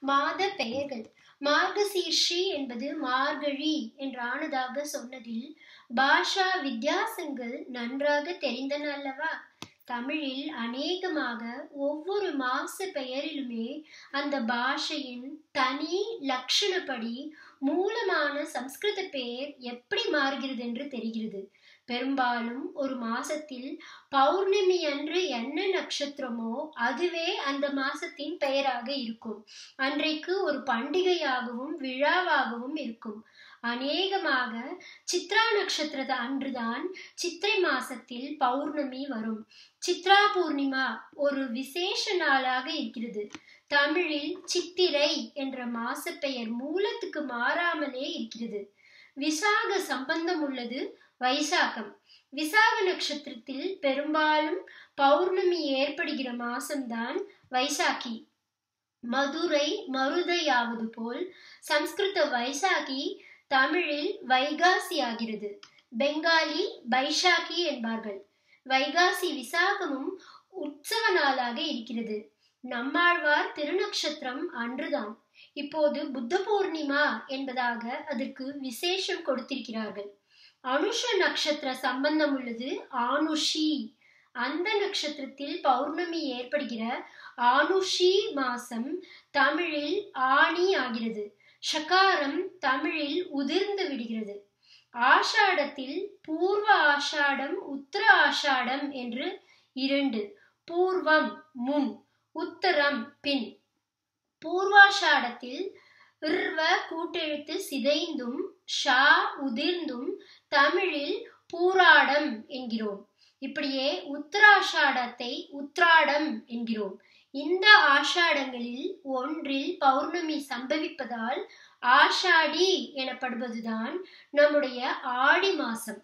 மாத பெயர்கள் மார்கசீர்ஷி என்பது மார்கழி என்றானதாக சொன்னதில் பாஷா வித்தியாசங்கள் நன்றாக தெரிந்தன அல்லவா தமிழில் அநேகமாக ஒவ்வொரு மாச பெயரிலுமே அந்த பாஷையின் தனி லட்சணப்படி மூலமான சம்ஸ்கிருத பெயர் எப்படி மாறுகிறது என்று தெரிகிறது பெரும்பாலும் ஒரு மாசத்தில் பௌர்ணமி அன்று என்ன நட்சத்திரமோ அதுவே அந்த மாசத்தின் பெயராக இருக்கும் அன்றைக்கு ஒரு பண்டிகையாகவும் விழாவாகவும் இருக்கும் அநேகமாக சித்ரா நட்சத்திரத அன்றுதான் சித்திரை மாசத்தில் பௌர்ணமி வரும் சித்ரா பூர்ணிமா ஒரு விசேஷ நாளாக இருக்கிறது தமிழில் சித்திரை என்ற மாச பெயர் மூலத்துக்கு மாறாமலே இருக்கிறது விசாக சம்பந்தம் உள்ளது வைசாகம் விசாக நட்சத்திரத்தில் பெரும்பாலும் பௌர்ணமி ஏற்படுகிற மாசம்தான் வைசாக்கி மதுரை மருதையாவது போல் சம்ஸ்கிருத வைசாகி தமிழில் வைகாசி ஆகிறது பெங்காலி பைஷாக்கி என்பார்கள் வைகாசி விசாகமும் உற்சவ நாளாக இருக்கிறது நம்மாழ்வார் திருநக்ஷத்திரம் அன்றுதான் இப்போது புத்த பூர்ணிமா என்பதாக அதற்கு விசேஷம் கொடுத்திருக்கிறார்கள் அனுஷ நட்சத்திர சம்பந்தம் உள்ளது ஆனுஷி அந்த நட்சத்திரத்தில் பௌர்ணமி ஏற்படுகிற ஆனுஷி மாசம் தமிழில் ஆணி ஆகிறது ஷகாரம் தமிழில் உதிர்ந்து விடுகிறது ஆஷாடத்தில் பூர்வ ஆஷாடம் உத்தர ஆஷாடம் என்று இரண்டு பூர்வம் முன் உத்தரம் பின் பூர்வாஷாடத்தில் ர்வ கூட்டெழுத்து சிதைந்தும் ஷா உதிர்ந்தும் தமிழில் பூராடம் என்கிறோம் இப்படியே உத்தராஷாடத்தை உத்ராடம் என்கிறோம் இந்த ஆஷாடங்களில் ஒன்றில் பௌர்ணமி சம்பவிப்பதால் ஆஷாடி எனப்படுவதுதான் நம்முடைய ஆடி மாசம்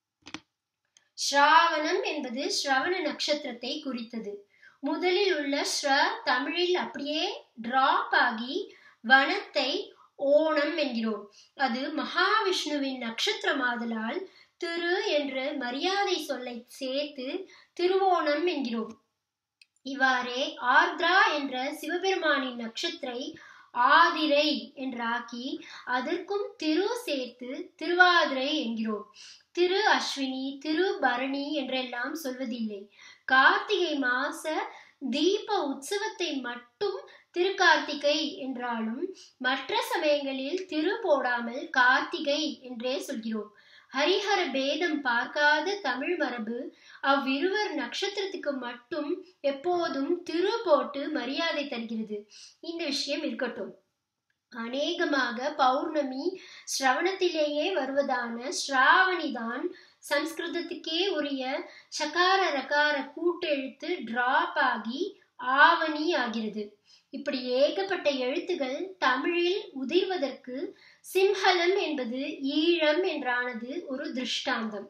ஸ்ராவணம் என்பது ஸ்ரவண நட்சத்திரத்தை குறித்தது முதலில் உள்ள ஸ்ர தமிழில் அப்படியே டிராப் ஆகி வனத்தை ஓணம் என்கிறோம் அது மகாவிஷ்ணுவின் நட்சத்திரமாதலால் திரு என்ற மரியாதை சொல்லை சேர்த்து திருவோணம் என்கிறோம் இவ்வாறே ஆர்திரா என்ற சிவபெருமானின் நட்சத்திரை ஆதிரை என்றாக்கி அதற்கும் திரு சேர்த்து திருவாதிரை என்கிறோம் திரு அஸ்வினி திரு பரணி என்றெல்லாம் சொல்வதில்லை கார்த்திகை மாச தீப உற்சவத்தை மட்டும் திருக்கார்த்திகை என்றாலும் மற்ற சமயங்களில் திரு போடாமல் கார்த்திகை என்றே சொல்கிறோம் ஹரிஹர பேதம் பார்க்காத தமிழ் மரபு அவ்விருவர் நட்சத்திரத்துக்கு மட்டும் எப்போதும் திரு போட்டு மரியாதை தருகிறது இந்த விஷயம் இருக்கட்டும் அநேகமாக பௌர்ணமி ஸ்ரவணத்திலேயே வருவதான ஸ்ராவணிதான் சம்ஸ்கிருதத்துக்கே உரிய சகார ரகார கூட்டெழுத்து டிராப் ஆகி ஆவணி ஆகிறது இப்படி ஏகப்பட்ட எழுத்துகள் தமிழில் உதிர்வதற்கு சிம்ஹலம் என்பது ஈழம் என்றானது ஒரு திருஷ்டாந்தம்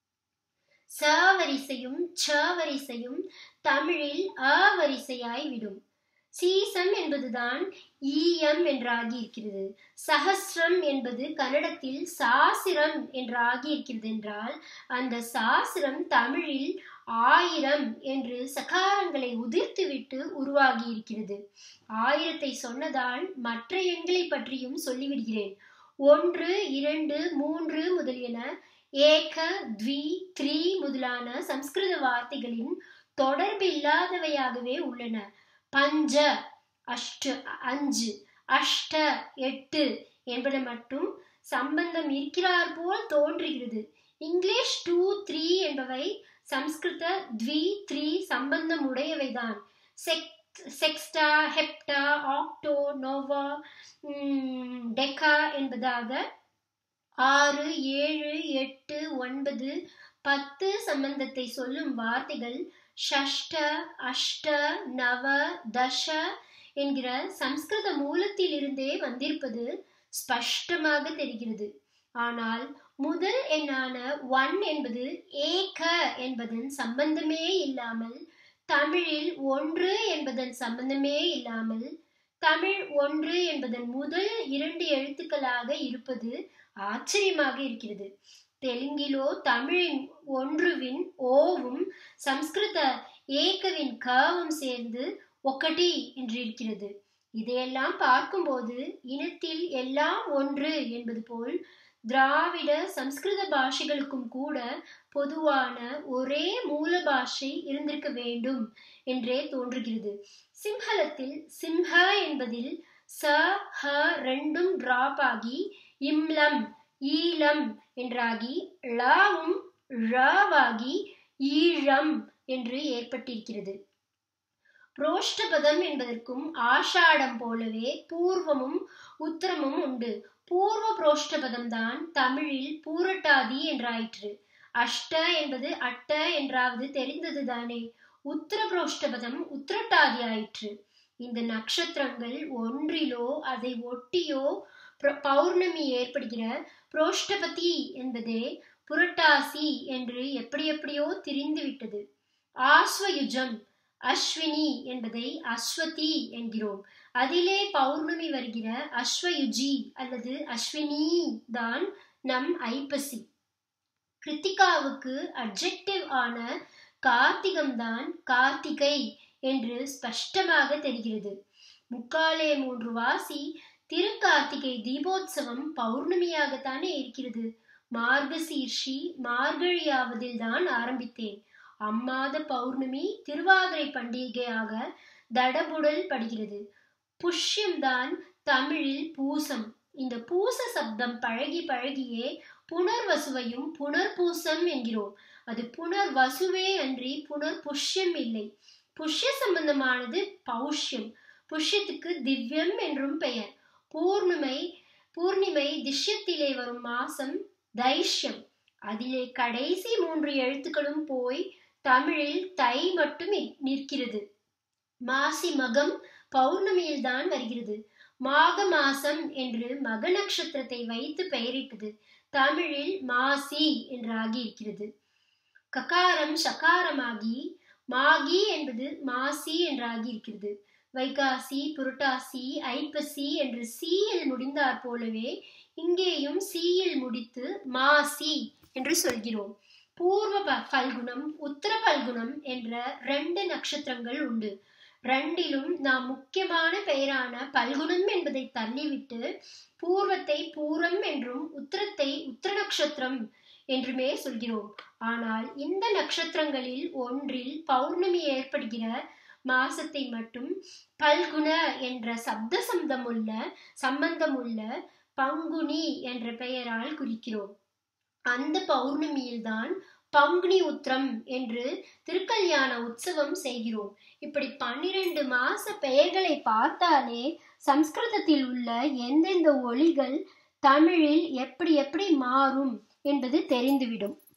ச வரிசையும் ச வரிசையும் தமிழில் அ வரிசையாய் விடும் சீசம் என்பதுதான் ஈயம் என்றாகி இருக்கிறது சஹஸ்ரம் என்பது கன்னடத்தில் சாசிரம் என்றாகி இருக்கிறது என்றால் அந்த சாசிரம் தமிழில் ஆயிரம் என்று சகாரங்களை உதிர்த்துவிட்டு உருவாகி இருக்கிறது ஆயிரத்தை சொன்னதால் மற்ற எண்களை பற்றியும் சொல்லிவிடுகிறேன் ஒன்று இரண்டு மூன்று முதலியன ஏக த்வி த்ரீ முதலான சம்ஸ்கிருத வார்த்தைகளின் தொடர்பில்லாதவையாகவே உள்ளன பஞ்ச அஷ்ட அஞ்சு அஷ்ட எட்டு என்பது மட்டும் சம்பந்தம் இருக்கிறார் போல் தோன்றுகிறது இங்கிலீஷ் டூ த்ரீ என்பவை சம்ஸ்கிருத த்வி த்ரீ சம்பந்தம் உடையவைதான் செக் sexta hepta octo nona deca என்பதாக ஆறு ஏழு எட்டு ஒன்பது பத்து சம்பந்தத்தை சொல்லும் வார்த்தைகள் ஷஷ்ட அஷ்ட நவ தஷ என்கிற சம்ஸ்கிருத மூலத்தில் இருந்தே வந்திருப்பது ஸ்பஷ்டமாக தெரிகிறது ஆனால் முதல் எண்ணான ஒன் என்பது ஏக என்பதன் சம்பந்தமே இல்லாமல் தமிழில் ஒன்று என்பதன் சம்பந்தமே இல்லாமல் தமிழ் ஒன்று என்பதன் முதல் இரண்டு எழுத்துக்களாக இருப்பது ஆச்சரியமாக இருக்கிறது தெலுங்கிலோ தமிழின் ஒன்றுவின் ஓவும் சம்ஸ்கிருத ஏகவின் கவும் சேர்ந்து ஒக்கட்டி என்று இருக்கிறது இதையெல்லாம் பார்க்கும்போது இனத்தில் எல்லாம் ஒன்று என்பது போல் திராவிட சம்ஸ்கிருத பாஷைகளுக்கும் கூட பொதுவான ஒரே மூல பாஷை இருந்திருக்க வேண்டும் என்றே தோன்றுகிறது சிம்ஹலத்தில் சிம்ஹ என்பதில் ச ஹ ரெண்டும் டிராப் ஆகி இம்லம் ஈலம் என்றாகி ழாவும் ழாவாகி ஈழம் என்று ஏற்பட்டிருக்கிறது புரோஷ்டபதம் என்பதற்கும் ஆஷாடம் போலவே பூர்வமும் உத்தரமும் உண்டு பூர்வ புரோஷ்டபதம் தான் தமிழில் பூரட்டாதி என்றாயிற்று அஷ்ட என்பது அட்ட என்றாவது தெரிந்தது தானே உத்தர புரோஷ்டபதம் உத்திரட்டாதி ஆயிற்று இந்த நட்சத்திரங்கள் ஒன்றிலோ அதை ஒட்டியோ பௌர்ணமி ஏற்படுகிற புரோஷ்டபதி என்பதே புரட்டாசி என்று எப்படி எப்படியோ திரிந்து விட்டது ஆஸ்வயுஜம் அஸ்வினி என்பதை அஸ்வதி என்கிறோம் அதிலே பௌர்ணமி வருகிற அஸ்வயுஜி அல்லது அஸ்வினி தான் நம் ஐப்பசி கிருத்திகாவுக்கு அப்ஜெக்டிவ் ஆன கார்த்திகம் தான் கார்த்திகை என்று ஸ்பஷ்டமாக தெரிகிறது முக்காலே மூன்று வாசி திருக்கார்த்திகை தீபோத்சவம் பௌர்ணமியாகத்தானே இருக்கிறது மார்கசீர்ஷி மார்கழியாவதில் தான் ஆரம்பித்தேன் அம்மாத பௌர்ணமி திருவாதிரை பண்டிகையாக தடபுடல் படுகிறது புஷ்யம்தான் தமிழில் பூசம் இந்த பூச சப்தம் பழகி பழகியே புனர்வசுவையும் புனர்பூசம் என்கிறோம் அது புனர்வசுவே அன்றி புனர் புஷ்யம் இல்லை புஷ்ய சம்பந்தமானது பௌஷ்யம் புஷ்யத்துக்கு திவ்யம் என்றும் பெயர் பூர்ணிமை பூர்ணிமை திஷ்யத்திலே வரும் மாசம் தைஷ்யம் அதிலே கடைசி மூன்று எழுத்துக்களும் போய் தமிழில் தை மட்டும் நிற்கிறது மாசி மகம் பௌர்ணமியில் தான் வருகிறது மாக மாசம் என்று மக நட்சத்திரத்தை வைத்து பெயரிட்டது தமிழில் மாசி என்றாகி இருக்கிறது ககாரம் சகாரமாகி மாகி என்பது மாசி என்றாகி இருக்கிறது வைகாசி புரட்டாசி ஐப்பசி என்று சீயில் முடிந்தாற் போலவே இங்கேயும் சீயில் முடித்து மாசி என்று சொல்கிறோம் பூர்வ பல்குணம் உத்தர பல்குணம் என்ற ரெண்டு நட்சத்திரங்கள் உண்டு ரெண்டிலும் நாம் முக்கியமான பெயரான பல்குணம் என்பதை தள்ளிவிட்டு பூர்வத்தை பூரம் என்றும் உத்தரத்தை உத்தர நட்சத்திரம் என்றுமே சொல்கிறோம் ஆனால் இந்த நட்சத்திரங்களில் ஒன்றில் பௌர்ணமி ஏற்படுகிற மாசத்தை மட்டும் பல்குண என்ற சப்த சப்தம் உள்ள சம்பந்தம் உள்ள பங்குனி என்ற பெயரால் குறிக்கிறோம் அந்த பௌர்ணமியில்தான் பங்குனி உத்திரம் என்று திருக்கல்யாண உற்சவம் செய்கிறோம் இப்படி பன்னிரண்டு மாச பெயர்களை பார்த்தாலே சம்ஸ்கிருதத்தில் உள்ள எந்தெந்த ஒளிகள் தமிழில் எப்படி எப்படி மாறும் என்பது தெரிந்துவிடும்